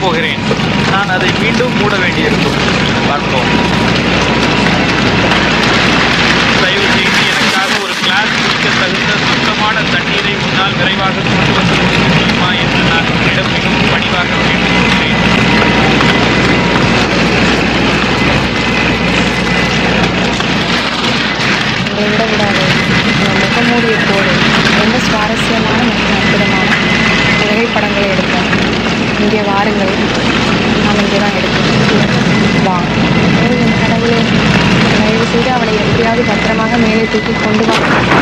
போகிறேன் நான் அதை மீண்டும் மூட வேண்டியிருக்கும் பார்ப்போம் தயவு செய்து எனக்காக ஒரு கிளாஸ் குடிக்க தகுந்த சுத்தமான தண்ணீரை முன்னால் விரைவாக கொண்டு வந்து கொடுக்க முடியுமா என்று நான் உங்களிடம் மிகவும் பணிவாக கேட்டுக்கொள்கிறேன் உங்களை விட விடாது இந்த முகமூடியை போடு ரொம்ப சுவாரஸ்யமான மற்றும் அற்புதமான புகைப்படங்களை எடுப்போம் இங்கே வாருங்கள் நாம் இங்கே தான் எடுப்போம் வா ஓ, என் கடவுளே தயவு செய்து அவளை எப்படியாவது பத்திரமாக மேலே தூக்கி கொண்டு வா